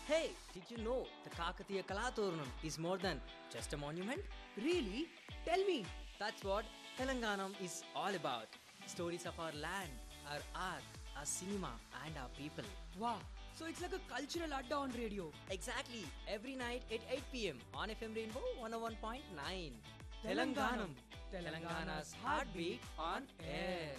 Hey, did you know the Kakatiya Kalaturnam is more than just a monument? Really? Tell me. That's what Telanganam is all about. Stories of our land, our art, our cinema, and our people. Wow. So it's like a cultural adda on radio. Exactly, every night at 8 pm on FM Rainbow 101.9. Telanganam. Telangana's heartbeat on air.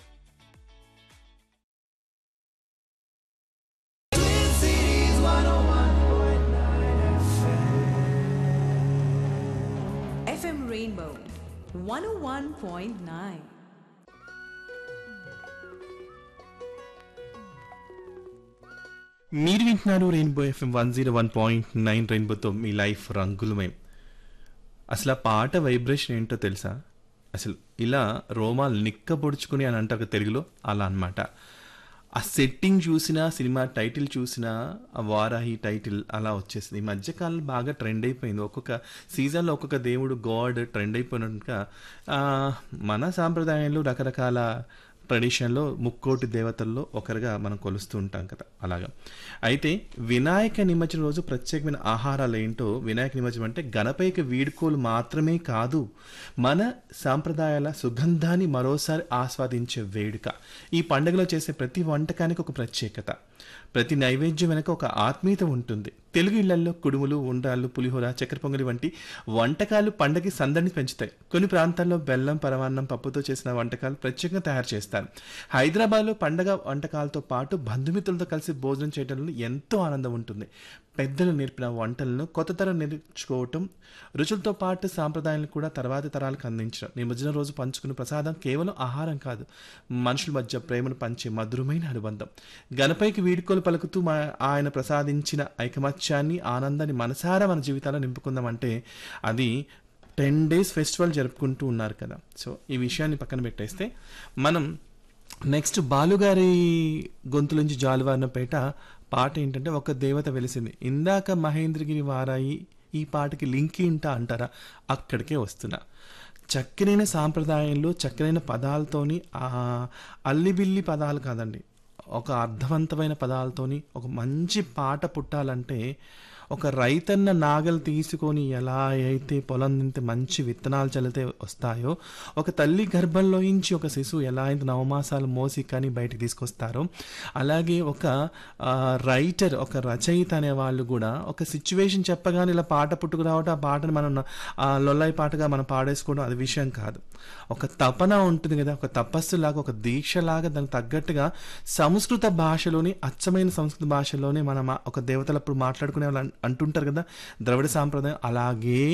FM Rainbow 101.9. మీరు వింటున్నారు rainbow FM one zero one point nine రెయిన్బోతో మీ life రంగులమయం అసలు ఆ పాట vibration ఏంటో తెలుసా అసలు ఇలా రోమాలు నిక్కబొడుచుకుని అని అంటారు కదా తెలుగులో అలా అన్నమాట ఆ సెట్టింగ్ చూసినా సినిమా టైటిల్ చూసినా ఆ వారాహి టైటిల్ అలా వచ్చేసింది ఈ మధ్యకాలంలో బాగా ట్రెండ్ అయిపోయింది ఒక్కొక్క సీజన్లో ఒక్కొక్క దేవుడు గాడ్ ట్రెండ్ అయిపోయినట్టుగా ఆ, మన సాంప్రదాయంలో రకరకాల ట్రెడిషన్లో ముక్కోటి దేవతల్లో ఒకరుగా మనం కొలుస్తూ ఉంటాం కదా అలాగా అయితే వినాయక నిమజ్జనం రోజు ప్రత్యేకమైన ఆహారాలు ఏంటో వినాయక నిమజ్జనం అంటే గణపైకి వీడుకోలు మాత్రమే కాదు మన సాంప్రదాయాల సుగంధాన్ని మరోసారి ఆస్వాదించే వేడుక ఈ పండుగలో చేసే ప్రతి వంటకానికి ఒక ప్రత్యేకత ప్రతి నైవేద్యం వెనక ఒక ఆత్మీయత ఉంటుంది తెలుగు ఇళ్లలో కుడుములు ఉండ్రాళ్ళు పులిహోర చక్కెర పొంగలి వంటి వంటకాలు పండగకి సందడిని పెంచుతాయి కొన్ని ప్రాంతాల్లో బెల్లం పరమాన్నం పప్పుతో చేసిన వంటకాలు ప్రత్యేకంగా తయారు చేస్తారు హైదరాబాద్లో పండగ వంటకాలతో పాటు బంధుమిత్రులతో కలిసి భోజనం చేయడంలో ఎంతో ఆనందం ఉంటుంది పెద్దలు నేర్పిన వంటలను కొత్త తరం నేర్చుకోవటం రుచులతో పాటు సాంప్రదాయాలను కూడా తర్వాతి తరాలకు అందించడం నిమజ్జనం రోజు పంచుకునే ప్రసాదం కేవలం ఆహారం కాదు మనుషుల మధ్య ప్రేమను పంచే మధురమైన అనుబంధం గణపైకి వీడుకోలు పలుకుతూ మా ఆయన ప్రసాదించిన ఐకమత్యాన్ని ఆనందాన్ని మనసారా మన జీవితాల్లో నింపుకుందామంటే అది టెన్ డేస్ ఫెస్టివల్ జరుపుకుంటూ ఉన్నారు కదా సో ఈ విషయాన్ని పక్కన పెట్టేస్తే మనం నెక్స్ట్ బాలుగారి గొంతు నుంచి జాలువారినపేట పాట ఏంటంటే ఒక దేవత వెలిసింది ఇందాక మహేంద్రగిరి వారాయి ఈ పాటకి లింక్ ఏంటా అంటారా అక్కడికే వస్తున్నా చక్కనైన సాంప్రదాయంలో చక్కనైన పదాలతోని ఆ అల్లిబిల్లి పదాలు కాదండి ఒక అర్థవంతమైన పదాలతోని ఒక మంచి పాట పుట్టాలంటే ఒక రైతన్న నాగలు తీసుకొని ఎలా అయితే పొలం నింతే మంచి విత్తనాలు చల్లితే వస్తాయో ఒక తల్లి గర్భంలోంచి ఒక శిశువు ఎలా అయితే నవమాసాలు మోసి కానీ బయటికి తీసుకొస్తారో అలాగే ఒక ఆ, రైటర్ ఒక రచయిత అనే వాళ్ళు కూడా ఒక సిచ్యువేషన్ చెప్పగానే ఇలా పాట పుట్టుకు రావటం ఆ పాటను మనం ఆ లొల్లాయి పాటగా మనం పాడేసుకోవడం అది విషయం కాదు ఒక తపన ఉంటుంది కదా ఒక తపస్సులాగా ఒక దీక్షలాగా దానికి తగ్గట్టుగా సంస్కృత భాషలోని అచ్చమైన సంస్కృత భాషలోనే మనం ఆ ఒక దేవతలప్పుడు మాట్లాడుకునే వాళ్ళు అన్- అంటుంటారు కదా ద్రవిడ సాంప్రదాయం అలాగే